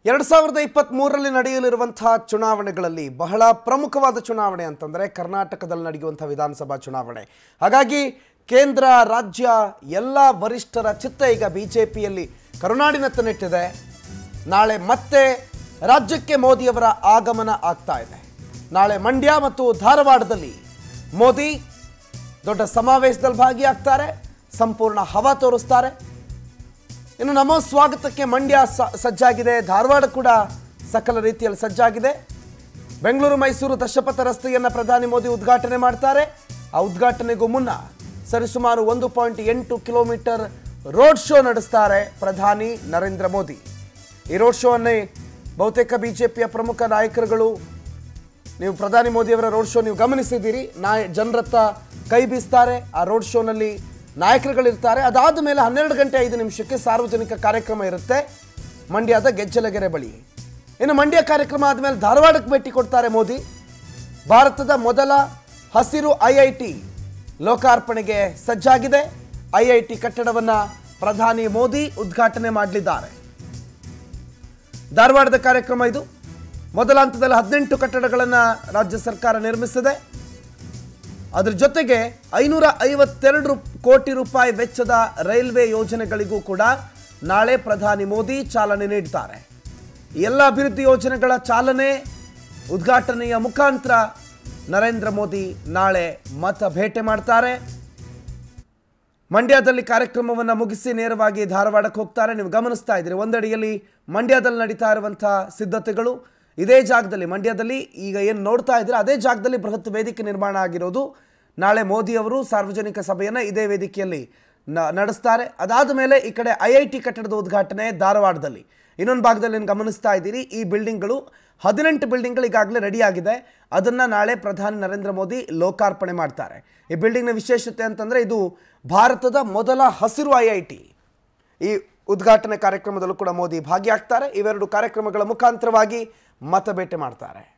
ಎರಡು ಸಾವಿರದ ಇಪ್ಪತ್ತ್ಮೂರರಲ್ಲಿ ನಡೆಯಲಿರುವಂತಹ ಚುನಾವಣೆಗಳಲ್ಲಿ ಬಹಳ ಪ್ರಮುಖವಾದ ಚುನಾವಣೆ ಅಂತಂದರೆ ಕರ್ನಾಟಕದಲ್ಲಿ ನಡೆಯುವಂಥ ವಿಧಾನಸಭಾ ಚುನಾವಣೆ ಹಾಗಾಗಿ ಕೇಂದ್ರ ರಾಜ್ಯ ಎಲ್ಲ ವರಿಷ್ಠರ ಚಿತ್ತ ಈಗ ಬಿ ಜೆ ಪಿಯಲ್ಲಿ ಕರುನಾಡಿನತ್ತ ನೆಟ್ಟಿದೆ ನಾಳೆ ಮತ್ತೆ ರಾಜ್ಯಕ್ಕೆ ಮೋದಿಯವರ ಆಗಮನ ಆಗ್ತಾ ಇದೆ ನಾಳೆ ಮಂಡ್ಯ ಮತ್ತು ಧಾರವಾಡದಲ್ಲಿ ಮೋದಿ ದೊಡ್ಡ ಸಮಾವೇಶದಲ್ಲಿ ಭಾಗಿಯಾಗ್ತಾರೆ ಸಂಪೂರ್ಣ ಹವಾ ತೋರಿಸ್ತಾರೆ ಇನ್ನು ನಮ್ಮ ಸ್ವಾಗತಕ್ಕೆ ಮಂಡ್ಯ ಸ- ಸಜ್ಜಾಗಿದೆ ಧಾರವಾಡ ಕೂಡ ಸಕಲ ರೀತಿಯಲ್ಲಿ ಸಜ್ಜಾಗಿದೆ ಬೆಂಗಳೂರು ಮೈಸೂರು ದಶಪಥ ರಸ್ತೆಯನ್ನು ಪ್ರಧಾನಿ ಮೋದಿ ಉದ್ಘಾಟನೆ ಮಾಡ್ತಾರೆ ಆ ಉದ್ಘಾಟನೆಗೂ ಮುನ್ನ ಸರಿಸುಮಾರು ಒಂದು ಪಾಯಿಂಟ್ ಎಂಟು ಕಿಲೋಮೀಟರ್ ರೋಡ್ ಶೋ ನಡೆಸ್ತಾರೆ ಪ್ರಧಾನಿ ನರೇಂದ್ರ ಮೋದಿ ಈ ರೋಡ್ ಶೋ ಅನ್ನೇ ಬಹುತೇಕ ಬಿಜೆಪಿಯ ಪ್ರಮುಖ ನಾಯಕರುಗಳು ನೀವು ಪ್ರಧಾನಿ ಮೋದಿಯವರ ರೋಡ್ ಶೋ ನೀವು ಗಮನಿಸಿದ್ದೀರಿ ನಾಯ ಜನರತ್ತ ಕೈ ಬೀಸ್ತಾರೆ ಆ ರೋಡ್ ಶೋನಲ್ಲಿ ನಾಯಕರುಗಳಿರ್ತಾರೆ ಅದಾದ ಮೇಲೆ ಹನ್ನೆರಡು ಗಂಟೆ ಐದು ನಿಮಿಷಕ್ಕೆ ಸಾರ್ವಜನಿಕ ಕಾರ್ಯಕ್ರಮ ಇರುತ್ತೆ ಮಂಡ್ಯದ ಗೆಜ್ಜಲಗೆರೆ ಬಳಿ ಇನ್ನು ಮಂಡ್ಯ ಕಾರ್ಯಕ್ರಮ ಆದಮೇಲೆ ಧಾರವಾಡಕ್ಕೆ ಭೇಟಿ ಕೊಡ್ತಾರೆ ಮೋದಿ ಭಾರತದ ಮೊದಲ ಹಸಿರು ಐ ಐ ಟಿ ಲೋಕಾರ್ಪಣೆಗೆ ಸಜ್ಜಾಗಿದೆ ಐ ಐ ಟಿ ಕಟ್ಟಡವನ್ನು ಪ್ರಧಾನಿ ಮೋದಿ ಉದ್ಘಾಟನೆ ಮಾಡಲಿದ್ದಾರೆ ಧಾರವಾಡದ ಕಾರ್ಯಕ್ರಮ ಇದು ಮೊದಲ ಹಂತದಲ್ಲಿ ಹದಿನೆಂಟು ಕಟ್ಟಡಗಳನ್ನು ರಾಜ್ಯ ಸರ್ಕಾರ ನಿರ್ಮಿಸಿದೆ ಅದರ ಜೊತೆಗೆ ಐನೂರ ಐವತ್ತೆರಡು ರೂ- ಕೋಟಿ ರೂಪಾಯಿ ವೆಚ್ಚದ ರೈಲ್ವೆ ಯೋಜನೆಗಳಿಗೂ ಕೂಡ ನಾಳೆ ಪ್ರಧಾನಿ ಮೋದಿ ಚಾಲನೆ ನೀಡ್ತಾರೆ ಈ ಎಲ್ಲ ಅಭಿವೃದ್ಧಿ ಯೋಜನೆಗಳ ಚಾಲನೆ ಉದ್ಘಾಟನೆಯ ಮುಖಾಂತರ ನರೇಂದ್ರ ಮೋದಿ ನಾಳೆ ಮತ ಭೇಟೆ ಮಾಡ್ತಾರೆ ಮಂಡ್ಯದಲ್ಲಿ ಕಾರ್ಯಕ್ರಮವನ್ನು ಮುಗಿಸಿ ನೇರವಾಗಿ ಧಾರವಾಡಕ್ಕೆ ಹೋಗ್ತಾರೆ ನೀವು ಗಮನಿಸ್ತಾ ಇದ್ದೀರಿ ಒಂದಡಿಯಲ್ಲಿ ಮಂಡ್ಯದಲ್ಲಿ ನಡೀತಾ ಇರುವಂಥ ಸಿದ್ಧತೆಗಳು ಇದೇ ಜಾಗದಲ್ಲಿ ಮಂಡ್ಯದಲ್ಲಿ ಈಗ ಏನು ನೋಡ್ತಾ ಇದ್ದೀರಾ ಅದೇ ಜಾಗದಲ್ಲಿ ಬೃಹತ್ ವೇದಿಕೆ ನಿರ್ಮಾಣ ಆಗಿರೋದು ನಾಳೆ ಮೋದಿಯವರು ಸಾರ್ವಜನಿಕ ಸಭೆಯನ್ನು ಇದೇ ವೇದಿಕೆಯಲ್ಲಿ ನ- ನಡೆಸ್ತಾರೆ ಅದಾದ ಮೇಲೆ ಈ ಕಡೆ ಐ ಐ ಟಿ ಕಟ್ಟಡದ ಉದ್ಘಾಟನೆ ಧಾರವಾಡದಲ್ಲಿ ಇನ್ನೊಂದು ಭಾಗದಲ್ಲಿ ಏನು ಗಮನಿಸ್ತಾ ಇದ್ದೀರಿ ಈ ಬಿಲ್ಡಿಂಗ್ಗಳು ಹದಿನೆಂಟು ಬಿಲ್ಡಿಂಗ್ಗಳು ಈಗಾಗಲೇ ರೆಡಿಯಾಗಿದೆ ಅದನ್ನು ನಾಳೆ ಪ್ರಧಾನಿ ನರೇಂದ್ರ ಮೋದಿ ಲೋಕಾರ್ಪಣೆ ಮಾಡ್ತಾರೆ ಈ ಬಿಲ್ಡಿಂಗ್ನ ವಿಶೇಷತೆ ಅಂತಂದರೆ ಇದು ಭಾರತದ ಮೊದಲ ಹಸಿರು ಐ ಐ ಟಿ ಈ ಉದ್ಘಾಟನೆ ಕಾರ್ಯಕ್ರಮದಲ್ಲೂ ಕೂಡ ಮೋದಿ ಭಾಗಿಯಾಗ್ತಾರೆ ಇವೆರಡು ಕಾರ್ಯಕ್ರಮಗಳ ಮುಖಾಂತರವಾಗಿ ಮತಬೇಟೆ ಮಾಡ್ತಾರೆ